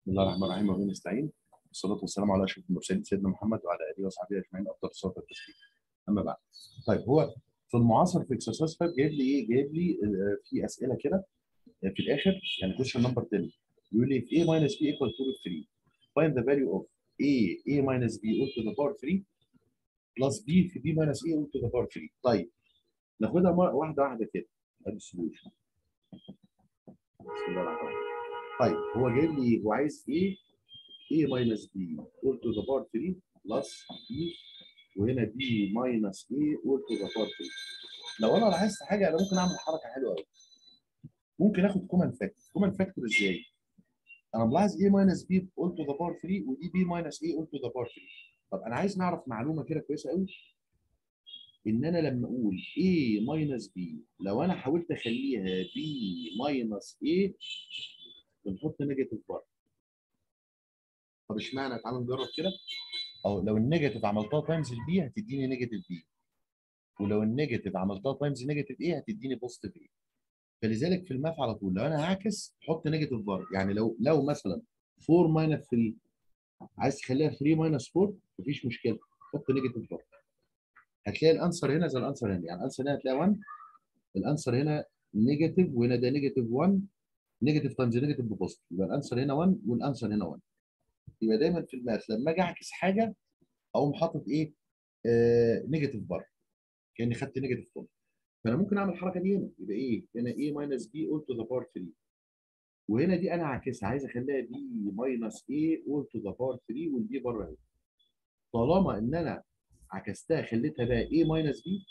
الله الرحمن الرحيم وبه نستعين والصلاة والسلام على أشرف المرسلين سيدنا محمد وعلى آله وصحبه أجمعين أفضل الصلاة والتسليم أما بعد طيب هو في المعاصر في اكسرسايز 5 جايب لي إيه؟ جايب لي آه، في أسئلة كده آه، في الآخر يعني كويشن نمبر 10 يقول لي if A minus B equal to root 3 find the value of A A minus B all to the power 3 plus B في B minus A all to the power 3 طيب ناخدها مرة- واحدة واحدة كده ادي السوليوشن بسم الله الرحمن الرحيم طيب هو جايب لي هو عايز ايه a minus b all to the power 3 plus b وهنا b minus a all to the power 3 لو انا لاحظت حاجه انا ممكن اعمل حركه حلوه قوي ممكن اخد كومن فاكتور كومن فاكتور ازاي انا ملاحظ a minus b all to the power 3 ودي b minus a all to the power 3 طب انا عايز نعرف معلومه كده كويسه قوي ان انا لما اقول a minus b لو انا حاولت اخليها b minus a بنحط نيجاتيف بره طب اشمعنى تعالى نجرب كده او لو النيجاتيف عملتها تايمز البي هتديني نيجاتيف بي ولو النيجاتيف عملتها تايمز نيجاتيف ايه هتديني بوزيتيف ايه فلذلك في الماث على طول لو انا هعكس حط نيجاتيف بره يعني لو لو مثلا 4 ماينس 3 عايز تخليها 3 ماينس 4 مفيش مشكله حط نيجاتيف بره هتلاقي الانسر هنا زي الانسر هنا يعني الانسر هنا هتلاقي 1 الانسر هنا نيجاتيف وهنا ده نيجاتيف 1 نيجاتيف تايمز نيجاتيف ببوزيتيف يبقى الانسر هنا 1 والانسر هنا 1 يبقى دايما في الماث لما اجي اعكس حاجه اقوم حاطط ايه؟ آه نيجاتيف بره كاني خدت نيجاتيف فوق فانا ممكن اعمل الحركه دي هنا يبقى ايه؟ هنا ايه ماينس بي اول تو ذا باور 3 وهنا دي انا عاكسها عايز اخليها بي ماينس ايه اول تو ذا باور 3 والبي بره اهي طالما ان انا عكستها خليتها بقى ايه ماينس بي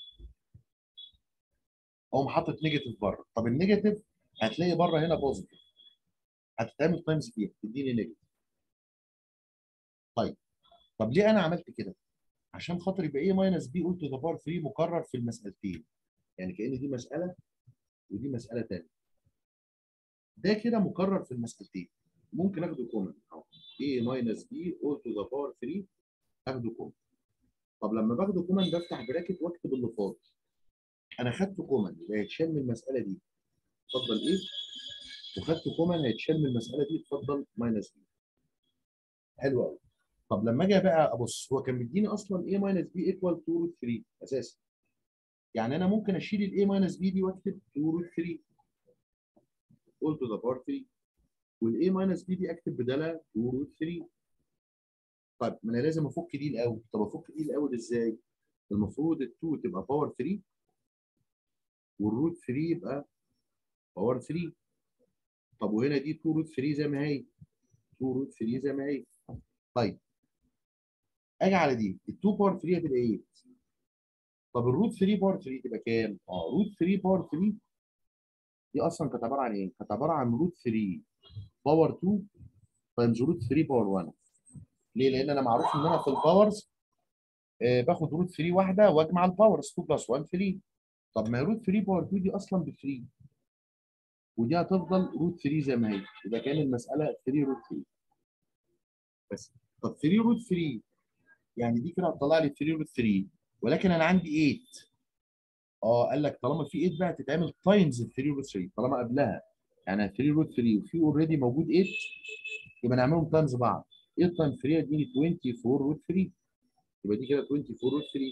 اقوم حاطط نيجاتيف بره طب النيجاتيف هتلاقي بره هنا بوزيتيف هتتعمل تايمز بي تديني نيجاتيف طيب طب ليه انا عملت كده؟ عشان خاطر يبقى ايه ماينس بي قلت ذا باور 3 مكرر في المسالتين يعني كان دي مساله ودي مساله ثانيه ده كده مكرر في المسالتين ممكن اخده كومن اهو ايه ماينس بي قلت ذا باور 3 اخده كومن طب لما باخده كومن بفتح براكت واكتب اللي فاضي انا خدته كومن يبقى هيتشال من المساله دي اتفضل ايه وخدته كومن هيتشال من المساله دي اتفضل ماينس بي حلو قوي طب لما اجي بقى ابص هو كان مديني اصلا a ماينس b ايكوال 2 روت 3 اساسا يعني انا ممكن اشيل ال a ماينس b دي واكتب 2 روت 3 قول تو ذا باور 3 وال a ماينس b دي اكتب بدالها 2 روت 3 طيب ما انا لازم افك دي الاول طب افك دي الاول ازاي؟ المفروض ال 2 تبقى باور 3 والروت 3 يبقى باور 3 طب وهنا دي 2 روت 3 زي ما هي 2 روت 3 زي ما هي طيب اجي على دي ال 2 باور 3 هتبقى 8 طب الروت 3 باور 3 تبقى كام؟ اه روت 3 باور 3 دي اصلا كانت عباره عن ايه؟ كانت عباره عن روت 3 باور 2 تايمز روت 3 باور 1 ليه؟ لان انا معروف ان انا في الباورز آه باخد روت 3 واحده واجمع الباورز 2 بلس 1 3 طب ما روت 3 باور 2 دي اصلا ب 3 ودي هتفضل روت 3 زي ما هي يبقى كان المساله 3 روت 3 بس طب 3 روت 3 يعني دي كده هتطلع لي 3 روت 3 ولكن انا عندي 8 اه قال لك طالما في 8 بقى هتتعمل تايمز 3 روت 3 طالما قبلها يعني 3 روت 3 وفي اوريدي موجود 8 يبقى نعملهم تايمز بعض 8 تايمز 3 يديني 24 روت 3 يبقى دي كده 24 روت 3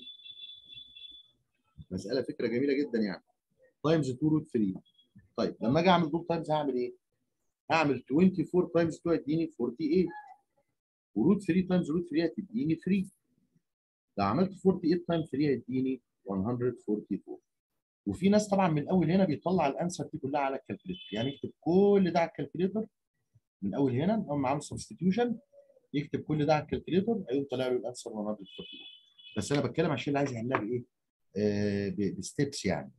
مساله فكره جميله جدا يعني تايمز 2 روت 3 طيب لما اجي اعمل دول تايمز هعمل ايه؟ هعمل 24 تايمز 2 هتديني 48 وروت 3 تايمز روت 3 هتديني 3 لو عملت 48 تايمز 3 هيديني 144 وفي ناس طبعا من الاول هنا بيطلع الانسر دي كلها على الكالكوليتر يعني يكتب كل ده على الكالكوليتر من اول هنا هم عامل سبستيتيوشن يكتب كل ده على الكالكوليتر هيقوم طالع له الانسر 144 بس انا بتكلم عشان اللي عايز يحلها بايه؟ آه بستبس يعني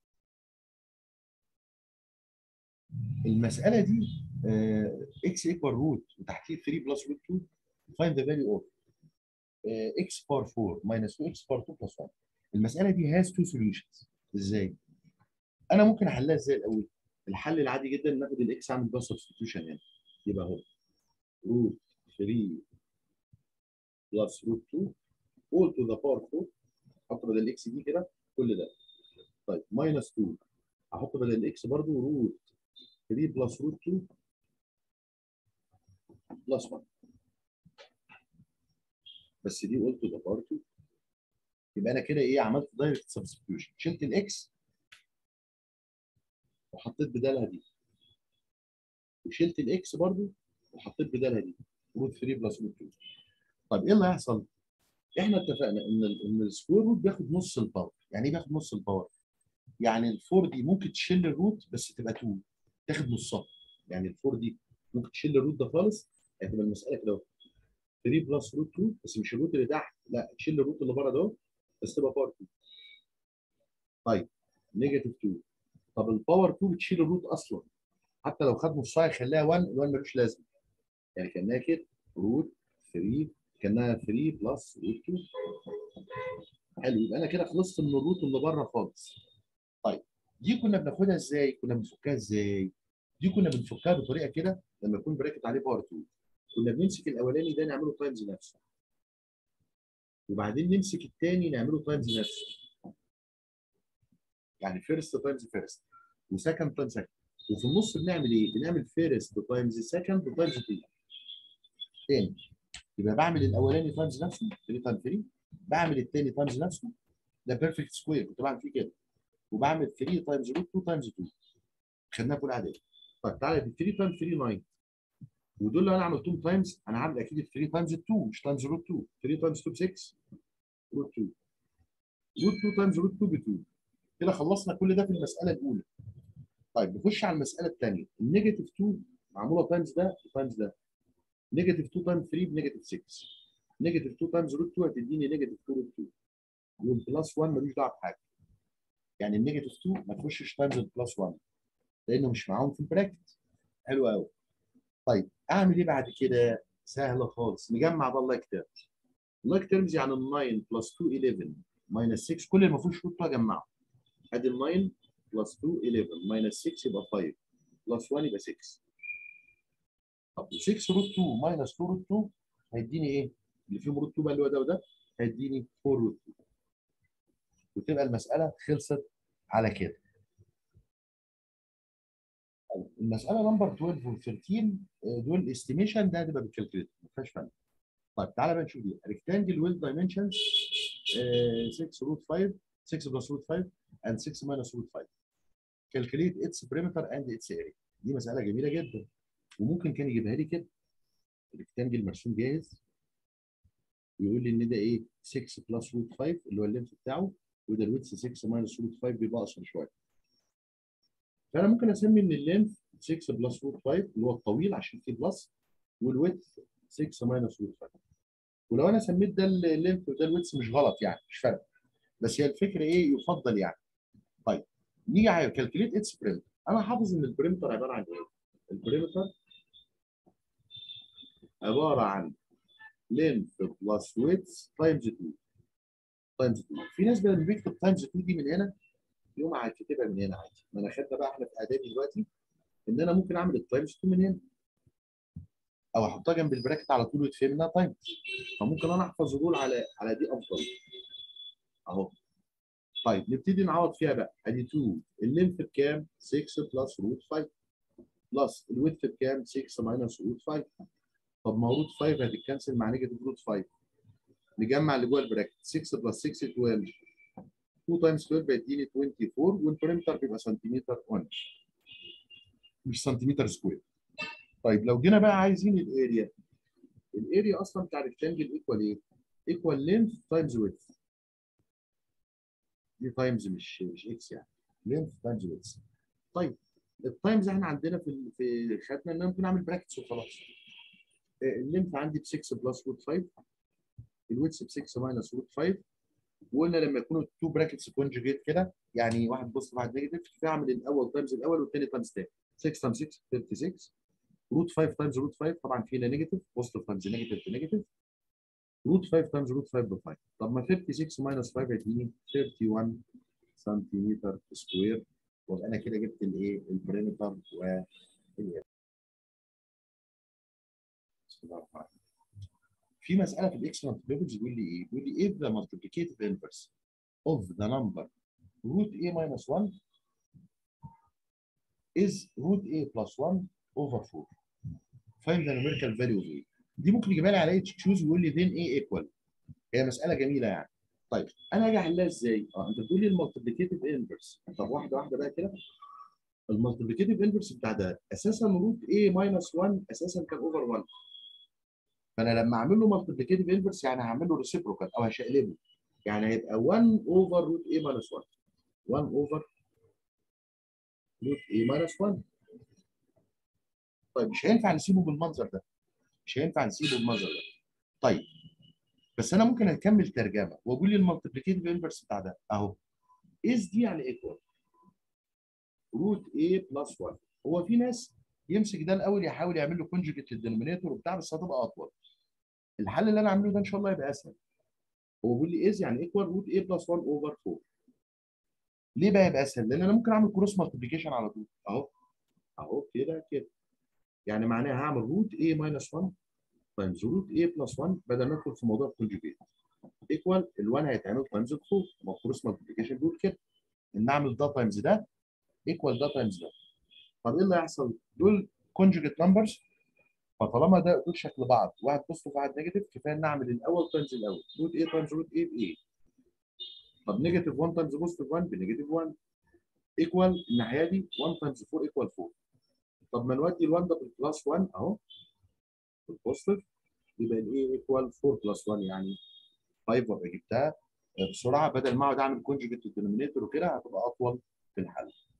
المساله دي اكس ايكوال روت وتحتيه 3 بلس روت 2 find the value of uh, x bar 4 minus 2x bar 2 plus 1 المساله دي has two solutions ازاي؟ انا ممكن احلها ازاي الاول؟ الحل العادي جدا ناخد الاكس اعمل بقى سبستيوشن هنا يبقى اهو روت 3 بلس روت 2 all to the power 4 احط بدل الاكس دي كده كل ده طيب ماينس 2 احط بدل الاكس برضو روت 3 بلس روت 2 بلس 1 بس دي قلت ده باور 2 يبقى انا كده ايه عملت دايركت سبستيوشن شلت الاكس وحطيت بدالها دي وشلت الاكس برضو وحطيت بدالها دي روت 3 بلس روت 2 طب ايه اللي هيحصل؟ احنا اتفقنا ان ال ان السكوير روت بياخد نص الباور يعني ايه بياخد نص الباور؟ يعني الفور دي ممكن تشيل الروت بس تبقى 2 تاخد نصها يعني الفور دي ممكن تشيل الروت ده خالص هتبقى المساله كده 3 بلس روت 2 بس مش الروت اللي تحت لا تشيل الروت اللي بره ده بس تبقى باور 2 طيب نيجاتيف 2 طب الباور 2 بتشيل الروت اصلا حتى لو خد نصها يخليها 1 ال 1 ملوش لازمه يعني كانها كده روت 3 كانها 3 بلس روت 2 حلو يبقى انا كده خلصت من الروت اللي بره خالص طيب دي كنا بناخدها ازاي؟ كنا بنفكها ازاي؟ دي كنا بنفكها بطريقه كده لما يكون براكت عليه باور 2 كنا بنمسك الاولاني ده نعمله تايمز نفسه وبعدين نمسك الثاني نعمله تايمز نفسه يعني فيرست تايمز فيرست وسكند تايمز سكند وفي النص بنعمل ايه؟ بنعمل فيرست تايمز سكند تايمز 2 تاني يبقى بعمل الاولاني تايمز نفسه 3 تايمز 3 بعمل الثاني تايمز نفسه ده بيرفكت سكوير كنت بعمل فيه كده وبعمل 3 تايمز روت 2 تايمز 2 خدناها كل عاديه طيب تعالى 3 تايمز 3 9 ودول لو انا عملتهم تايمز انا هعمل اكيد 3 تايمز 2 مش تايمز روت 2 3 تايمز 2 ب 6 روت 2 روت 2 تايمز روت 2 ب 2 كده خلصنا كل ده في المساله الاولى طيب نخش على المساله الثانيه النيجاتيف 2 معموله تايمز ده وتايمز ده نيجاتيف 2 تايمز 3 بنيجاتيف 6 نيجاتيف 2 تايمز روت 2 هتديني نيجاتيف 2 روت 2 والبلس 1 ملوش دعوه بحاجه يعني النيجاتيف 2 ما تخشش تايمز البلس 1 لانه مش معاهم في البراكت حلو قوي طيب اعمل ايه بعد كده؟ سهله خالص نجمع بقى اللايك تيرمز اللايك تيرمز يعني ال 9 بلس 2 11 ماينس 6 كل اللي ما فيهوش روت 2 اجمعه ادي ال 9 بلس 2 11 ماينس 6 يبقى 5 بلس 1 يبقى 6 طب 6 روت 2 ماينس 2 روت 2 هيديني ايه؟ اللي فيهم روت 2 بقى اللي هو ده وده هيديني 4 روت 2 وتبقى المساله خلصت على كده المساله نمبر 12 و 13 دول استيميشن ده هتبقى بالكالكوليتر ما فيهاش فن طيب تعالى بقى نشوف دي ريكتانجل ويل دايمنشن 6 روت 5 6 بلس روت 5 and 6 minus root 5 calculate its perimeter and its area دي مساله جميله جدا وممكن كان يجيبها لي كده ريكتانجل مرسوم جاهز ويقول لي ان ده ايه 6 بلس روت 5 اللي هو اللينث بتاعه وده الويتس 6 ماينس روت 5 بيبقى اقصر شويه فانا ممكن اسمي ان اللينث 6 بلس روت 5 اللي هو الطويل عشان فيه بلس والويتس 6 ماينس روت 5 ولو انا سميت ده اللينث وده الويتس مش غلط يعني مش فارق بس هي الفكره ايه يفضل يعني طيب نيجي على كالكوليت اتس بريمتر انا حافظ ان البريمتر عباره عن ايه؟ البريمتر عباره عن لينث بلس ويتس تايمز 2 تايمز 2 في ناس لما بيكتب تايمز 2 دي من هنا يقوم هيكتبها من هنا عادي ما انا خدنا بقى احنا في اعدادي دلوقتي ان انا ممكن اعمل التايمز 2 من هنا او احطها جنب البراكت على طول ويتفهم انها تايمز فممكن انا احفظ دول على على دي افضل اهو طيب نبتدي نعوض فيها بقى ادي 2 اللينث بكام 6 بلس روت 5 بلس الويدث بكام 6 ماينس روت 5 طب ما روت 5 هتتكنسل مع نيجاتيف روت 5 نجمع اللي جوه البراكت 6 بلس 6 12 2 تايمز 12 بيديني 24 والبريمتر بيبقى سنتيمتر 1 مش سنتيمتر سكوير طيب لو جينا بقى عايزين الاريا الاريا اصلا بتاع الريكتانجل ايكوال ايه؟ ايكوال لينث تايمز ويدث دي تايمز مش مش اكس يعني لينث تايمز ويدث طيب التايمز احنا عندنا في في خدنا ان ممكن اعمل براكتس وخلاص اللينث عندي ب 6 بلس روت 5 الويدث ب 6 ماينس روت 5 وقلنا لما يكونوا تو براكتس كونجوجيت كده يعني واحد بوزيتيف واحد نيجاتيف فاعمل الاول تايمز الاول والثاني تايمز الثاني 6 تايمز 6 36 روت 5 تايمز روت 5 طبعا فينا نيجاتيف بوزيتيف تايمز نيجاتيف نيجاتيف روت 5 تايمز روت 5 ب 5 طب ما 36 ماينس 5 هيديني 31 سنتيمتر سكوير وابقى انا كده جبت الايه البريمتر و في مساله في الاكسلنت ليفلز بيقول لي ايه؟ بيقول لي if the multiplicative inverse of the number root a minus 1 is root a plus 1 over 4 فايند ذا نيوميريكال فاليو اوف ايه دي ممكن يجيبها لي على اتش تشوز ويقول لي ذين ايه ايكوال هي مساله جميله يعني طيب انا اجي احلها ازاي؟ اه انت بتقول لي المالتيبليكيتيف انفرس طب واحده واحده بقى كده المالتيبليكيتيف انفرس بتاع ده اساسا روت a ماينس 1 اساسا كان اوفر 1 فانا لما اعمل له مالتيبليكيتيف انفرس يعني هعمل له ريسيبروكال او هشقلبه يعني هيبقى 1 اوفر روت a ماينس 1 1 اوفر روت a ماينس 1 طيب مش هينفع نسيبه بالمنظر ده مش هينفع نسيبه بالمنظر ده طيب بس انا ممكن اكمل ترجمه واقول لي المالتيبليكيتيف انفرس بتاع ده اهو از دي يعني ايكوال روت a بلس 1 هو في ناس يمسك ده الاول يحاول يعمل له كونجكت للدينومينيتور وبتاع بس هتبقى اطول الحل اللي انا عامله ده ان شاء الله يبقى اسهل هو بيقول لي از يعني ايكوال روت a بلس 1 اوفر 4 ليه بقى يبقى اسهل؟ لان انا ممكن اعمل كروس مالتيبليكيشن على طول اهو اهو كده كده يعني معناها هعمل روت a ماينس 1 تايمز روت a بلس 1 بدل ما ادخل في موضوع الكونجكيت ايكوال ال1 هيتعمل تايمز ال 4 ما هو كروس مالتيبليكيشن بيقول كده ان اعمل ده تايمز ده ايكوال ده تايمز ده طب ايه اللي هيحصل؟ دول كونجكت نمبرز فطالما ده دول شكل بعض واحد بوزيتيف وواحد نيجاتيف كفايه ان اعمل الاول تايمز الاول روت a تايمز روت a ب a طب نيجاتيف 1 تايمز بوزيتيف 1 بنيجاتيف 1 ايكوال الناحيه دي 1 تايمز 4 ايكوال 4 طب ما نودي ال1 ده بالبلس 1 اهو بالبوزيتيف يبقى الايه ايكوال 4 بلس 1 يعني 5 وابقى جبتها بسرعه بدل ما اقعد اعمل كونجكت الدينومينيتور وكده هتبقى اطول في الحل